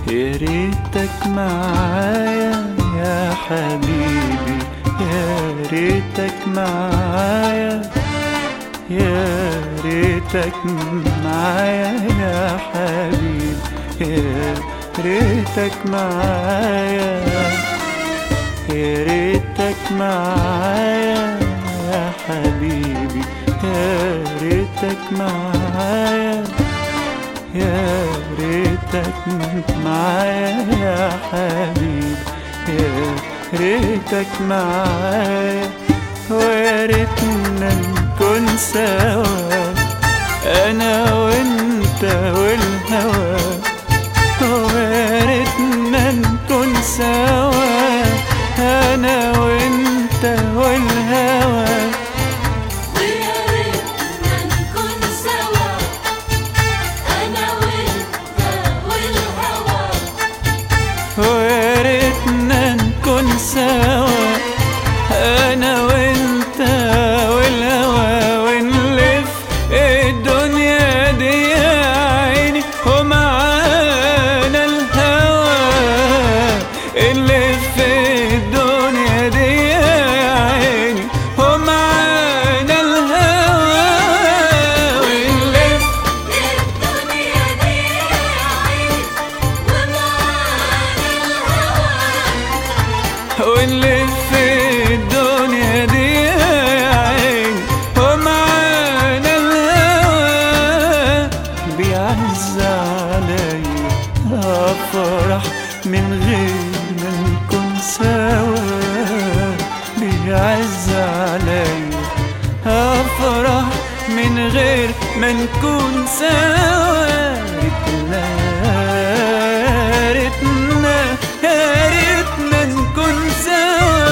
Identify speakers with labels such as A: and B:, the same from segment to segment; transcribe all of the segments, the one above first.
A: يا ريتك معايا يا حبيبي يا ريتك معايا يا ريتك معايا يا حبيبي يا ريتك معايا يا ريتك معايا يا حبيبي يا ريتك معايا يا ريتك معايا يا حبيبي يا ريتك معايا ويا ريتنا نكون سوا انا وانت والهوى ويا ريتنا نكون سوا انا وانت والهوى
B: ويا ريتنا نكون سوا أنا وأنت والهوى
A: ويا ريتنا نكون سوا انا وانت والهوى ونلف الدنيا دي يا عيني ومعانا الهوى نلف الدنيا دي يا عيني ومعانا الهوى ونلف
B: الدنيا دي يا عيني ومعانا الهوى
A: ونلف الدنيا دي يا عيني ومعانا الهوى بيعز عليا افرح من غير ما نكون سوا بيعز عليا افرح من غير ما نكون سوا ريتنا يا ريتنا يا ريتنا نكون سوا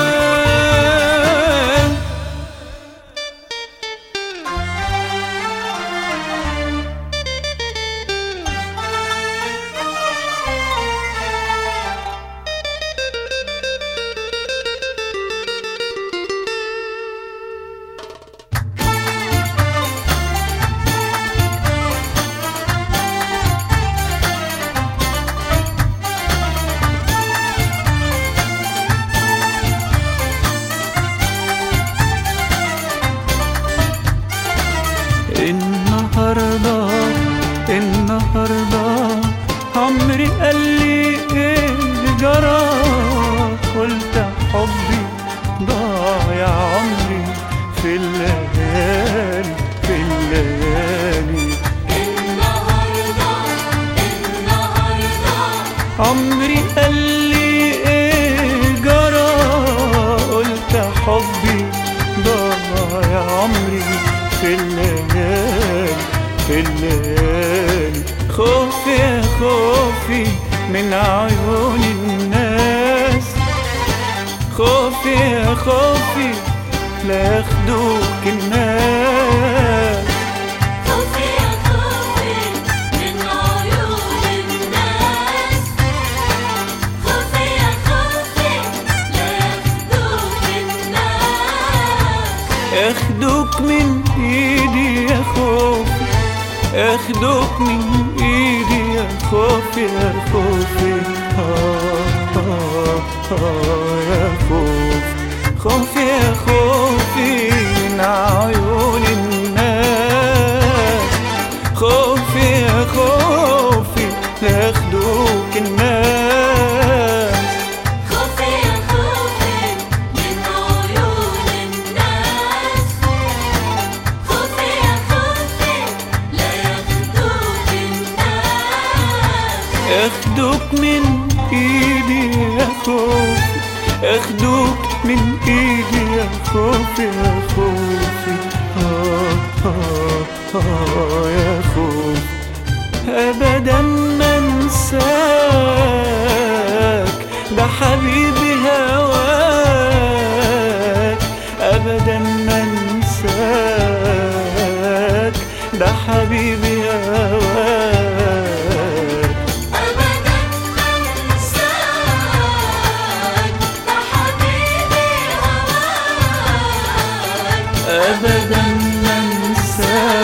A: النهاردة النهاردة عمري قال لي ايه جرى قلت حبي ضايع عمري في الليالي في الليالي
B: النهاردة النهاردة
A: عمري قال لي ايه جرى قلت حبي ضايع عمري في الليالي في الليالي خوفي يا خوفي من عيون الناس خوفي يا خوفي لا ياخدوك الناس
B: خوفي يا خوفي من عيون الناس خوفي يا خوفي لا ياخدوك الناس
A: اخدوك من ايدي يا خوفي اخدوك من ايدي يا خوفي يا خوفي آه آه آه يا خوفي خوفي يا خوفي من عيون الناس خوفي يا خوفي لا ياخدوك الناس
B: خوفي يا خوفي من عيون الناس خوفي يا خوفي لا ياخدوك الناس
A: اخدوك من ايدي يا خوفي اخدوك من ايدي يا خوفي يا خوفي آه آه آه يا خوفي ابدا ما انساك ده حبيبي هواك ابدا ما انساك ده حبيبي هواك
B: أبدا ما انساك ده حبيبي هواك
A: ابدا ما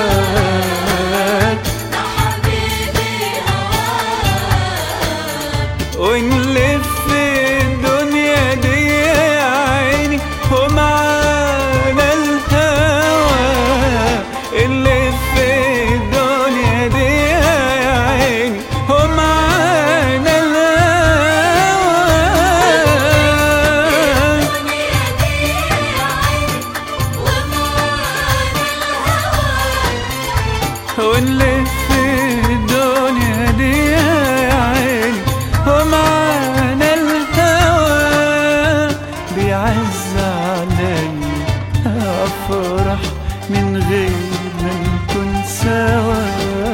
A: انساك
B: ده حبيبي هواك
A: ونلف الدنيا دي يا عيني ومعانا الهوى نلف الدنيا دي يا عيني ومعانا الهوى
B: الدنيا دي يا عيني ومعانا الهوى
A: ونلف الدنيا دي يا عيني ومعانا الهوى بيعز علي افرح من غير ما نكون سوا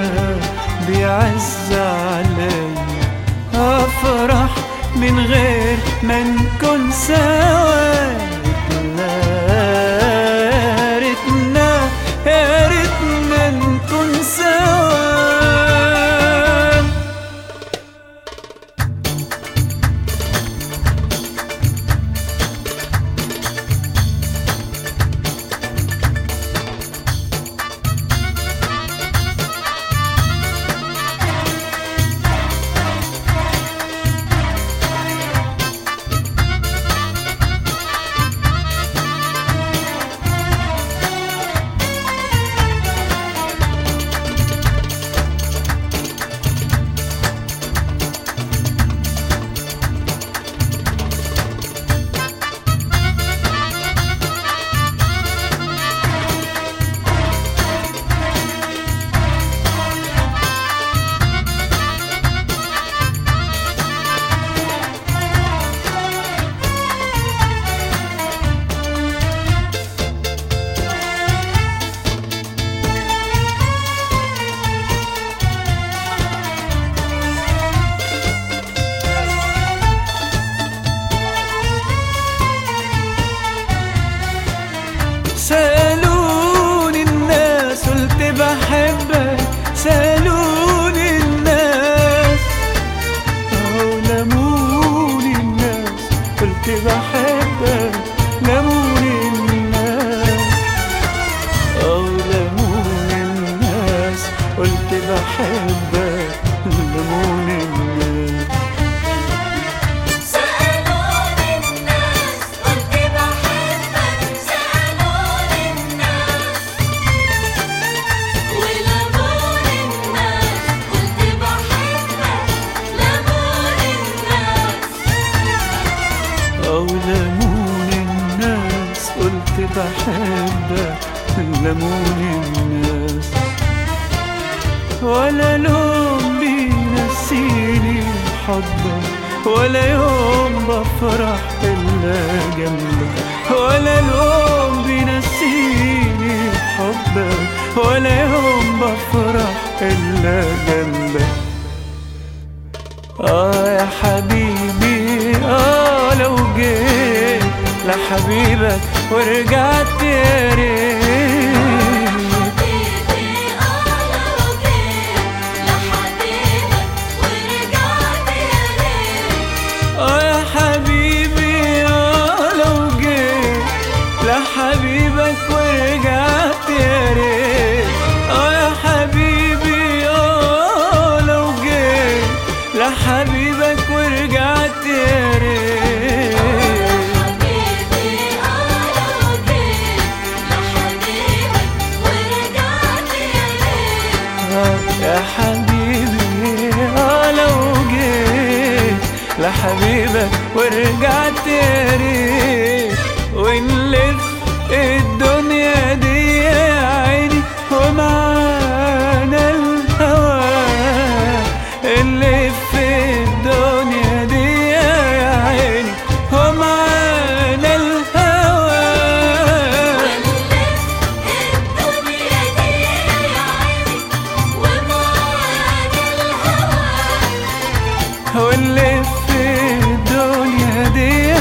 A: بيعز علي افرح من غير ما نكون سوا يا ريتنا يا ريتنا نكون سوا سألوني الناس قلت بحبك سألوني الناس أو لموني الناس قلت بحبك لموني الناس أو لموني الناس قلت بحبك لموني الناس
B: سألوني الناس قلت بحبك سألوني الناس ولموني الناس قلت بحبك لموني الناس
A: أو لموني الناس قلت بحبك لموني الناس ولا لوم بينسيني حبك ولا يوم بفرح إلا جنبك ولا لوم بينسيني حبك ولا يوم بفرح إلا جنبك آه يا حبيبي آه لو جيت لحبيبك ورجعت يا ريت
B: حبيبي آه لو جيت لحبيبك ورجعت يا ريت
A: آه يا حبيبي آه لو جيت لحبيبك ورجعت يا ريت آه يا حبيبي آه لو جيت لحبيبك ورجعت يا ريت
B: حبيبي آه لو جيت لحبيبك ورجعت يا ريت
A: يا حبيبي آه لو جيت لحبيبك ورجعت يا ريت ونلف الدنيا دي يا عيني ومعانا الهوى نلف الدنيا دي يا عيني ومعانا الهوى
B: ونلف الدنيا دي يا عيني ومعانا الهوى
A: ونلف الدنيا دي